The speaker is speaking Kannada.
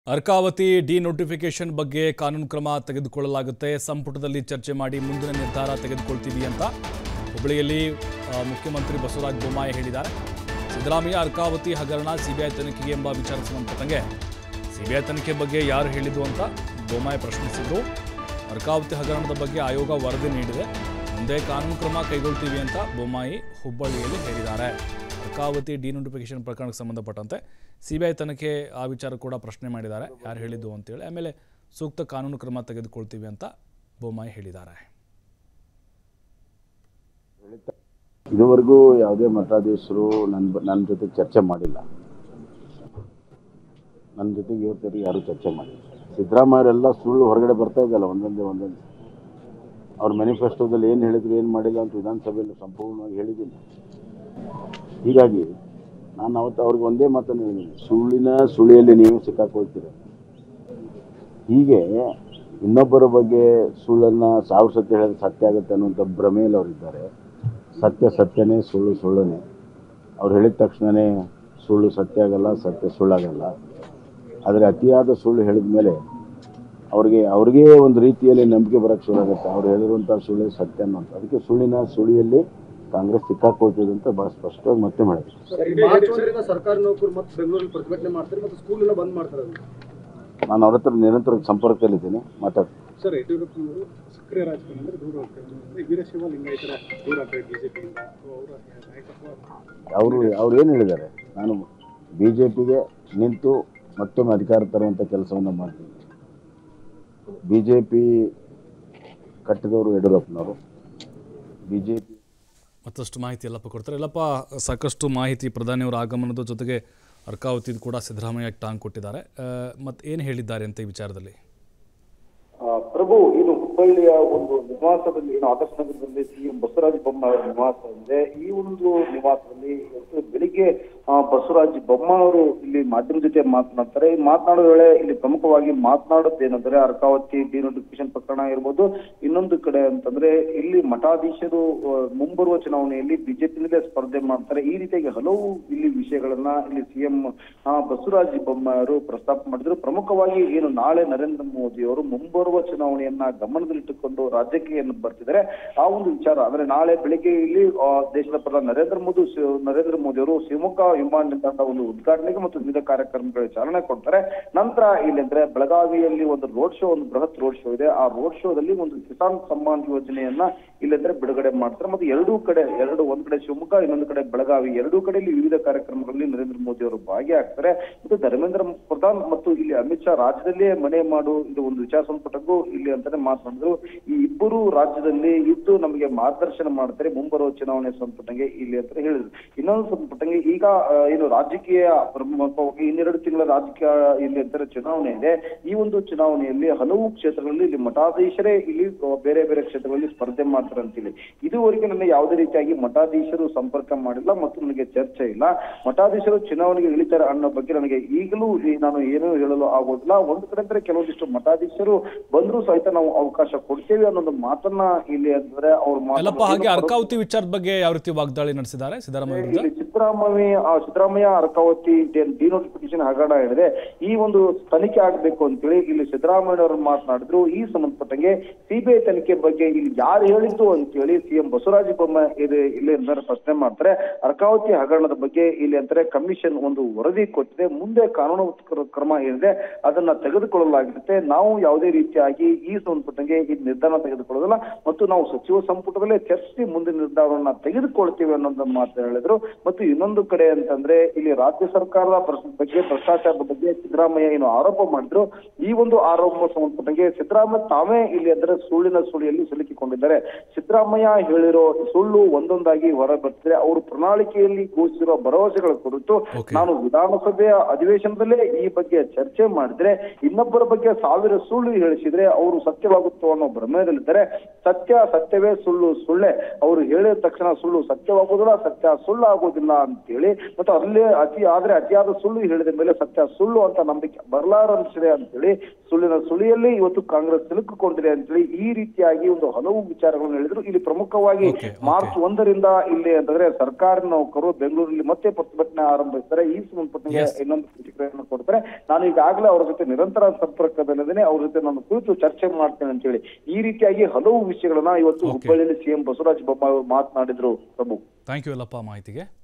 ಅರ್ಕಾವತಿ ಡಿನೋಟಿಫಿಕೇಶನ್ ಬಗ್ಗೆ ಕಾನೂನು ಕ್ರಮ ತೆಗೆದುಕೊಳ್ಳಲಾಗುತ್ತೆ ಸಂಪುಟದಲ್ಲಿ ಚರ್ಚೆ ಮಾಡಿ ಮುಂದಿನ ನಿರ್ಧಾರ ತೆಗೆದುಕೊಳ್ತೀವಿ ಅಂತ ಹುಬ್ಬಳ್ಳಿಯಲ್ಲಿ ಆ, ಮುಖ್ಯಮಂತ್ರಿ ಬಸವರಾಜ ಬೊಮ್ಮಾಯಿ ಹೇಳಿದ್ದಾರೆ ಸಿದ್ದರಾಮಯ್ಯ ಅರ್ಕಾವತಿ ಹಗರಣ ಸಿಬಿಐ ತನಿಖೆಗೆ ಎಂಬ ವಿಚಾರ ಸಂಬಂಧಪಟ್ಟಂಗೆ ಸಿಬಿಐ ತನಿಖೆ ಬಗ್ಗೆ ಯಾರು ಹೇಳಿದ್ದು ಅಂತ ಬೊಮ್ಮಾಯಿ ಪ್ರಶ್ನಿಸಿದ್ರು ಅರ್ಕಾವತಿ ಹಗರಣದ ಬಗ್ಗೆ ಆಯೋಗ ವರದಿ ನೀಡಿದೆ ಮುಂದೆ ಕಾನೂನು ಕ್ರಮ ಕೈಗೊಳ್ತೀವಿ ಅಂತ ಬೊಮ್ಮಾಯಿ ಹುಬ್ಬಳ್ಳಿಯಲ್ಲಿ ಹೇಳಿದ್ದಾರೆ ಅರ್ಕಾವತಿ ಡಿನೋಟಿಫಿಕೇಶನ್ ಪ್ರಕರಣಕ್ಕೆ ಸಂಬಂಧಪಟ್ಟಂತೆ ಸಿಬಿಐ ತನಿಖೆ ಆ ವಿಚಾರ ಕೂಡ ಪ್ರಶ್ನೆ ಮಾಡಿದ್ದಾರೆ ಯಾರು ಹೇಳಿದ್ದು ಅಂತೇಳಿ ಆಮೇಲೆ ಸೂಕ್ತ ಕಾನೂನು ಕ್ರಮ ತೆಗೆದುಕೊಳ್ತೀವಿ ಅಂತ ಬೊಮ್ಮಾಯಿ ಹೇಳಿದ್ದಾರೆ ಇದುವರೆಗೂ ಯಾವುದೇ ಮಠಾಧೀಶರು ನನ್ನ ನನ್ನ ಜೊತೆ ಚರ್ಚೆ ಮಾಡಿಲ್ಲ ನನ್ನ ಜೊತೆಗೆ ಇವತ್ತವರೆಗೆ ಯಾರೂ ಚರ್ಚೆ ಮಾಡಿಲ್ಲ ಸಿದ್ದರಾಮಯ್ಯರೆಲ್ಲ ಸುಳ್ಳು ಹೊರಗಡೆ ಬರ್ತಾ ಇದೆಯಲ್ಲ ಒಂದೊಂದೇ ಒಂದೊಂದು ಅವ್ರ ಮ್ಯಾನಿಫೆಸ್ಟೋದಲ್ಲಿ ಏನು ಹೇಳಿದ್ರು ಏನು ಮಾಡಿಲ್ಲ ಅಂತ ವಿಧಾನಸಭೆಯಲ್ಲಿ ಸಂಪೂರ್ಣವಾಗಿ ಹೇಳಿದ್ದೀನಿ ಹೀಗಾಗಿ ನಾನು ಅವತ್ತು ಅವ್ರಿಗೆ ಒಂದೇ ಮಾತನ್ನು ಹೇಳಿದ್ದೀನಿ ಸುಳ್ಳಿನ ಸುಳಿಯಲ್ಲಿ ನೀವು ಸಿಕ್ಕಾಕೊಳ್ತೀರ ಹೀಗೆ ಇನ್ನೊಬ್ಬರ ಬಗ್ಗೆ ಸುಳ್ಳನ್ನು ಸಾವಿರ ಸತ್ಯ ಹೇಳಿದ್ರೆ ಸತ್ಯ ಆಗುತ್ತೆ ಅನ್ನುವಂಥ ಭ್ರಮೆಯಲ್ಲಿ ಅವರಿದ್ದಾರೆ ಸತ್ಯ ಸತ್ಯನೇ ಸುಳ್ಳು ಸುಳ್ಳನೇ ಅವ್ರು ಹೇಳಿದ ತಕ್ಷಣವೇ ಸುಳ್ಳು ಸತ್ಯ ಆಗಲ್ಲ ಸತ್ಯ ಸುಳ್ಳಾಗಲ್ಲ ಆದರೆ ಅತಿಯಾದ ಸುಳ್ಳು ಹೇಳಿದ ಮೇಲೆ ಅವ್ರಿಗೆ ಅವ್ರಿಗೆ ಒಂದು ರೀತಿಯಲ್ಲಿ ನಂಬಿಕೆ ಬರೋಕ್ಕೆ ಶುರು ಆಗುತ್ತೆ ಅವ್ರು ಹೇಳಿರುವಂಥ ಸುಳ್ಳು ಸತ್ಯ ಅನ್ನೋಂಥ ಅದಕ್ಕೆ ಸುಳ್ಳಿನ ಸುಳಿಯಲ್ಲಿ ಕಾಂಗ್ರೆಸ್ ಸಿಕ್ಕಾಕೊಳ್ತಿದೆ ಅಂತ ಭಾಳ ಸ್ಪಷ್ಟವಾಗಿ ಮತ್ತೆ ಮಾಡಿದ್ರು ಮಾರ್ಚ್ ಒಂದರಿಂದ ಸರ್ಕಾರಿ ನೌಕರು ಮತ್ತೆ ಬೆಂಗಳೂರಲ್ಲಿ ಪ್ರತಿಭಟನೆ ಮಾಡ್ತಾರೆ ಮತ್ತೆ ಸ್ಕೂಲ್ ಎಲ್ಲ ಬಂದ್ ಮಾಡ್ತಾರೆ ಅದು. ನಾನು ಅವ್ರ ಹತ್ರ ನಿರಂತರ ಸಂಪರ್ಕದಲ್ಲಿದ್ದೀನಿ ಮಾತಾಡ್ತೀನಿ ಸರ್ ಯಡಿಯೂರಪ್ಪನವರು ಸಕ್ರಿಯ ರಾಜಕಾರಣ ಅಂದ್ರೆ ದೂರ ಹೋಗ್ತಾರೆ ಅಂದ್ರೆ ವೀರಶೈವ ಲಿಂಗಾಯತರ ದೂರ ಆಗ್ತಾರೆ ಬಿಜೆಪಿಯಿಂದ ಅವರ ನಾಯಕತ್ವ ಅವರು ಅವ್ರು ಏನು ಹೇಳಿದ್ದಾರೆ ನಾನು ಬಿ ಜೆ ಪಿಗೆ ನಿಂತು ಮತ್ತೊಮ್ಮೆ ಅಧಿಕಾರ ತರುವಂಥ ಕೆಲಸವನ್ನು ಮಾಡ್ತೀನಿ ಬಿ ಜೆ ಪಿ ಕಟ್ಟಿದವರು ಯಡಿಯೂರಪ್ಪನವರು ಬಿ ಜೆ ಪಿ ಮತ್ತಷ್ಟು ಮಾಹಿತಿ ಎಲ್ಲಪ್ಪ ಕೊಡ್ತಾರೆ ಎಲ್ಲಪ್ಪ ಸಾಕಷ್ಟು ಮಾಹಿತಿ ಪ್ರಧಾನಿಯವರ ಆಗಮನದ ಜೊತೆಗೆ ಅರ್ಕಾವತಿದು ಕೂಡ ಸಿದ್ದರಾಮಯ್ಯ ಟಾಂಗ್ ಕೊಟ್ಟಿದ್ದಾರೆ ಮತ್ತು ಏನು ಹೇಳಿದ್ದಾರೆ ಅಂತ ಈ ವಿಚಾರದಲ್ಲಿ ಆ, ಪ್ರಭು ಇದು ಹುಬ್ಬಳ್ಳಿಯ ಒಂದು ನಿವಾಸದಲ್ಲಿ ಏನು ಆದರ್ಶ ನಗರದಲ್ಲಿ ಸಿಎಂ ಬಸವರಾಜ ಬೊಮ್ಮಾಯಿ ಅವರ ನಿವಾಸ ಇದೆ ಈ ಒಂದು ನಿವಾಸದಲ್ಲಿ ಇವತ್ತು ಬೆಳಿಗ್ಗೆ ಆ, ಬಸವರಾಜ ಬೊಮ್ಮಾಯಿ ಅವರು ಇಲ್ಲಿ ಮಾಧ್ಯಮ ಜೊತೆ ಮಾತನಾಡ್ತಾರೆ ಈ ಮಾತನಾಡೋ ವೇಳೆ ಇಲ್ಲಿ ಪ್ರಮುಖವಾಗಿ ಮಾತನಾಡೋದೇನಂದ್ರೆ ಅರ್ಕಾವತಿ ಡಿನೋಟಿಫಿಕೇಶನ್ ಪ್ರಕರಣ ಇರ್ಬೋದು ಇನ್ನೊಂದು ಕಡೆ ಅಂತಂದ್ರೆ ಇಲ್ಲಿ ಮಠಾಧೀಶರು ಆ, ಮುಂಬರುವ ಚುನಾವಣೆಯಲ್ಲಿ ಬಿಜೆಪಿಯಿಂದಲೇ ಸ್ಪರ್ಧೆ ಮಾಡ್ತಾರೆ ಈ ರೀತಿಯಾಗಿ ಹಲವು ಇಲ್ಲಿ ವಿಷಯಗಳನ್ನ ಇಲ್ಲಿ ಸಿಎಂ ಬಸವರಾಜ ಬೊಮ್ಮಾಯಿ ಅವರು ಪ್ರಸ್ತಾಪ ಮಾಡಿದ್ರು ಪ್ರಮುಖವಾಗಿ ಏನು ನಾಳೆ ನರೇಂದ್ರ ಮೋದಿ ಅವರು ಮುಂಬರುವ ಚುನಾವಣೆಯನ್ನ ಗಮನದಲ್ಲಿಟ್ಟುಕೊಂಡು ರಾಜ್ಯಕ್ಕೆ ಏನು ಬರ್ತಿದ್ದಾರೆ ಆ ಒಂದು ವಿಚಾರ ಅಂದ್ರೆ ನಾಳೆ ಬೆಳಿಗ್ಗೆ ಇಲ್ಲಿ ಆ, ದೇಶದ ಪ್ರಧಾನಿ ನರೇಂದ್ರ ಮೋದಿ ಶಿ- ನರೇಂದ್ರ ಮೋದಿ ಅವರು ಶಿವಮೊಗ್ಗ ವಿಮಾನ ನಿಲ್ದಾಣದ ಒಂದು ಉದ್ಘಾಟನೆಗೆ ಮತ್ತು ವಿವಿಧ ಕಾರ್ಯಕ್ರಮಗಳಿಗೆ ಚಾಲನೆ ಕೊಡ್ತಾರೆ ನಂತರ ಇಲ್ಲಿ ಅಂದ್ರೆ ಬೆಳಗಾವಿಯಲ್ಲಿ ಒಂದು ರೋಡ್ ಶೋ ಒಂದು ಬೃಹತ್ ರೋಡ್ ಶೋ ಇದೆ ಆ ರೋಡ್ ಶೋದಲ್ಲಿ ಒಂದು ಕಿಸಾನ್ ಸಮ್ಮಾನ್ ಯೋಜನೆಯನ್ನ ಇಲ್ಲಂದ್ರೆ ಬಿಡುಗಡೆ ಮಾಡ್ತಾರೆ ಮತ್ತು ಎರಡೂ ಕಡೆ ಎರಡು ಒಂದ್ ಕಡೆ ಶಿವಮೊಗ್ಗ ಇನ್ನೊಂದು ಕಡೆ ಬೆಳಗಾವಿ ಎರಡೂ ಕಡೆಯಲ್ಲಿ ವಿವಿಧ ಕಾರ್ಯಕ್ರಮಗಳಲ್ಲಿ ನರೇಂದ್ರ ಮೋದಿ ಅವರು ಭಾಗಿಯಾಗ್ತಾರೆ ಮತ್ತು ಧರ್ಮೇಂದ್ರ ಪ್ರಧಾನ್ ಮತ್ತು ಇಲ್ಲಿ ಅಮಿತ್ ಶಾ ರಾಜ್ಯದಲ್ಲಿಯೇ ಮನೆ ಮಾಡು ಇದು ಒಂದು ವಿಚಾರ ಸಂಪುಟಕ್ಕೂ ಇಲ್ಲಿ ಅಂತಾನೆ ಮಾತನಾಡಿದ್ರು ಈ ಇಬ್ಬರು ರಾಜ್ಯದಲ್ಲಿ ಇದ್ದು ನಮಗೆ ಮಾರ್ಗದರ್ಶನ ಮಾಡ್ತಾರೆ ಮುಂಬರುವ ಚುನಾವಣೆ ಸಂಪುಟಂಗೆ ಇಲ್ಲಿ ಅಂತ ಹೇಳಿದ್ರು ಇನ್ನೊಂದು ಸಂಪುಟಂಗೆ ಈಗ ಆ, ಏನು ರಾಜಕೀಯ ಪ್ರಮುಖವಾಗಿ ಇನ್ನೆರಡು ತಿಂಗಳ ರಾಜಕೀಯ ಇಲ್ಲಿ ಅಂತಾರೆ ಚುನಾವಣೆ ಇದೆ ಈ ಒಂದು ಚುನಾವಣೆಯಲ್ಲಿ ಹಲವು ಕ್ಷೇತ್ರಗಳಲ್ಲಿ ಇಲ್ಲಿ ಮಠಾಧೀಶರೇ ಇಲ್ಲಿ ಆ, ಬೇರೆ ಬೇರೆ ಕ್ಷೇತ್ರಗಳಲ್ಲಿ ಸ್ಪರ್ಧೆ ಮಾಡ್ತಾರೆ ಅಂತೇಳಿ ಇದುವರೆಗೆ ನನ್ನ ಯಾವುದೇ ರೀತಿಯಾಗಿ ಮಠಾಧೀಶರು ಸಂಪರ್ಕ ಮಾಡಿಲ್ಲ ಮತ್ತು ನನಗೆ ಚರ್ಚೆ ಇಲ್ಲ ಮಠಾಧೀಶರು ಚುನಾವಣೆಗೆ ಇಳಿತಾರೆ ಅನ್ನೋ ಬಗ್ಗೆ ನನಗೆ ಈಗಲೂ ಈ ನಾನು ಏನೂ ಹೇಳಲು ಆಗೋದಿಲ್ಲ ಒಂದು ಕಡೆ ಅಂದ್ರೆ ಕೆಲವೊಂದಿಷ್ಟು ಮಠಾಧೀಶರು ಬಂದರೂ ಸಹಿತ ನಾವು ಅವಕಾಶ ಕೊಡ್ತೇವೆ ಅನ್ನೋದು ಮಾತನ್ನ ಇಲ್ಲಿ ಅಂದ್ರೆ ಅವ್ರ ಎಲ್ಲಪ್ಪ ಹಾಗೆ ಮಾತು ಅರ್ಕಾವತಿ ವಿಚಾರದ ಬಗ್ಗೆ ಯಾವ ರೀತಿ ವಾಗ್ದಾಳಿ ನಡೆಸಿದ್ದಾರೆ ಸಿದ್ದರಾಮಯ್ಯ ವಿರುದ್ಧ ಇಲ್ಲಿ ಸಿದ್ದರಾಮಯ್ಯ ಆ, ಸಿದ್ದರಾಮಯ್ಯ ಅರ್ಕಾವತಿ ಡಿನೋಟಿಫಿಕೇಶನ್ ಹಗರಣ ಹೇಳಿದ್ರೆ ಈ ಒಂದು ತನಿಖೆ ಆಗ್ಬೇಕು ಅಂತೇಳಿ ಇಲ್ಲಿ ಸಿದ್ದರಾಮಯ್ಯ ಅವರು ಮಾತನಾಡಿದ್ರು ಈ ಸಂಬಂಧಪಟ್ಟಂಗೆ ಸಿಬಿಐ ತನಿಖೆ ಬಗ್ಗೆ ಇಲ್ಲಿ ಯಾರು ಹೇಳಿದ್ದು ಅಂತೇಳಿ ಸಿಎಂ ಬಸವರಾಜ ಬೊಮ್ಮಾಯಿ ಇದು ಇಲ್ಲಿ ಅಂತಾರೆ ಪ್ರಶ್ನೆ ಮಾಡ್ತಾರೆ ಅರ್ಕಾವತಿ ಹಗರಣದ ಬಗ್ಗೆ ಇಲ್ಲಿ ಅಂತಾರೆ ಕಮಿಷನ್ ಒಂದು ವರದಿ ಕೊಟ್ಟಿದೆ ಮುಂದೆ ಕಾನೂನು ಕ್ರ- ಕ್ರಮ ಏನಿದೆ ಅದನ್ನ ತೆಗೆದುಕೊಳ್ಳಲಾಗಿರುತ್ತೆ ನಾವು ಯಾವುದೇ ರೀತಿಯಾಗಿ ಈ ಸಂಬಂಧಪಟ್ಟಂಗೆ ಈ ನಿರ್ಧಾರ ತೆಗೆದುಕೊಳ್ಳೋದಿಲ್ಲ ಮತ್ತು ನಾವು ಸಚಿವ ಸಂಪುಟದಲ್ಲೇ ಚರ್ಚಿಸಿ ಮುಂದಿನ ನಿರ್ಧಾರವನ್ನ ತೆಗೆದುಕೊಳ್ತೀವಿ ಅನ್ನೋದನ್ನ ಮಾತು ಹೇಳಿದ್ರು ಮತ್ತು ಇನ್ನೊಂದು ಕಡೆ ಅಂತಂದ್ರೆ ಇಲ್ಲಿ ರಾಜ್ಯ ಸರ್ಕಾರದ ಪ್ರಶ್ನೆ ಬಗ್ಗೆ ಭ್ರಷ್ಟಾಚಾರದ ಬಗ್ಗೆ ಸಿದ್ದರಾಮಯ್ಯ ಏನು ಆರೋಪ ಮಾಡಿದ್ರು ಈ ಒಂದು ಆರೋಪ ಸಂಬಂಧಪಟ್ಟಂಗೆ ಸಿದ್ದರಾಮಯ್ಯ ತಾವೇ ಇಲ್ಲಿ ಅಂದ್ರೆ ಸುಳ್ಳಿನ ಸುಳಿಯಲ್ಲಿ ಸಿಲುಕಿಕೊಂಡಿದ್ದಾರೆ ಸಿದ್ದರಾಮಯ್ಯ ಹೇಳಿರೋ ಸುಳ್ಳು ಒಂದೊಂದಾಗಿ ಹೊರ ಬರ್ತಿದೆ ಅವರು ಪ್ರಣಾಳಿಕೆಯಲ್ಲಿ ಘೋಷಿಸಿರುವ ಭರವಸೆಗಳ ಕುರಿತು Okay. ನಾನು ವಿಧಾನಸಭೆಯ ಅಧಿವೇಶನದಲ್ಲೇ ಈ ಬಗ್ಗೆ ಚರ್ಚೆ ಮಾಡಿದ್ರೆ ಇನ್ನೊಬ್ಬರ ಬಗ್ಗೆ ಸಾವಿರ ಸುಳ್ಳು ಹೇಳಿಸಿದ್ರೆ ಅವರು ಸತ್ಯವಾಗುತ್ತೆ ಪ್ರಜಾಪ್ರಭುತ್ವ ಅನ್ನೋ ಭ್ರಮೆಯಲ್ಲಿದ್ದಾರೆ ಸತ್ಯ ಸತ್ಯವೇ ಸುಳ್ಳು ಸುಳ್ಳೆ ಅವರು ಹೇಳಿದ ತಕ್ಷಣ ಸುಳ್ಳು ಸತ್ಯವಾಗುವುದಿಲ್ಲ ಸತ್ಯ ಸುಳ್ಳು ಆಗುವುದಿಲ್ಲ ಅಂತೇಳಿ ಮತ್ತು ಅಲ್ಲೇ ಅತಿ ಆದ್ರೆ ಅತಿಯಾದ ಸುಳ್ಳು ಹೇಳಿದ ಮೇಲೆ ಸತ್ಯ ಸುಳ್ಳು ಅಂತ ನಂಬಿಕೆ ಬರಲಾರಂಭಿಸಿದೆ ಅಂತೇಳಿ ಸುಳ್ಳಿನ ಸುಳಿಯಲ್ಲಿ ಇವತ್ತು ಕಾಂಗ್ರೆಸ್ ಸಿಲುಕಿಕೊಂಡಿದೆ ಅಂತೇಳಿ ಈ ರೀತಿಯಾಗಿ ಒಂದು ಹಲವು ವಿಚಾರಗಳನ್ನು ಹೇಳಿದ್ರು ಇಲ್ಲಿ ಪ್ರಮುಖವಾಗಿ Okay, okay. ಮಾರ್ಚ್ ಒಂದರಿಂದ ಇಲ್ಲಿ ಅಂತಂದ್ರೆ ಸರ್ಕಾರಿ ನೌಕರು ಬೆಂಗಳೂರಲ್ಲಿ ಮತ್ತೆ ಪ್ರತಿಭಟನೆ ಆರಂಭಿಸ್ತಾರೆ ಈ ಸಂಬಂಧಪಟ್ಟಂಗೆ Yes. ಇನ್ನೊಂದು ಪ್ರತಿಕ್ರಿಯೆಯನ್ನು ಕೊಡ್ತಾರೆ ನಾನು ಈಗಾಗಲೇ ಅವ್ರ ಜೊತೆ ನಿರಂತರ ಸಂಪರ್ಕದಲ್ಲಿದ್ದೇನೆ ಅವ್ರ ಜೊತೆ ನಾನು ಕುರಿತು ಚರ್ಚೆ ಮಾಡ್ತೇನೆ ಅಂತ ಹೇಳಿ ಈ ರೀತಿಯಾಗಿ ಹಲವು ವಿಷಯಗಳನ್ನ ಇವತ್ತು Okay. ಹುಬ್ಬಳ್ಳಿಯಲ್ಲಿ ಸಿಎಂ ಬಸವರಾಜ ಬೊಮ್ಮಾಯಿ ಅವರು ಮಾತನಾಡಿದ್ರು ಪ್ರಭು ಥ್ಯಾಂಕ್ ಯು ಎಲ್ಲಪ್ಪ ಮಾಹಿತಿಗೆ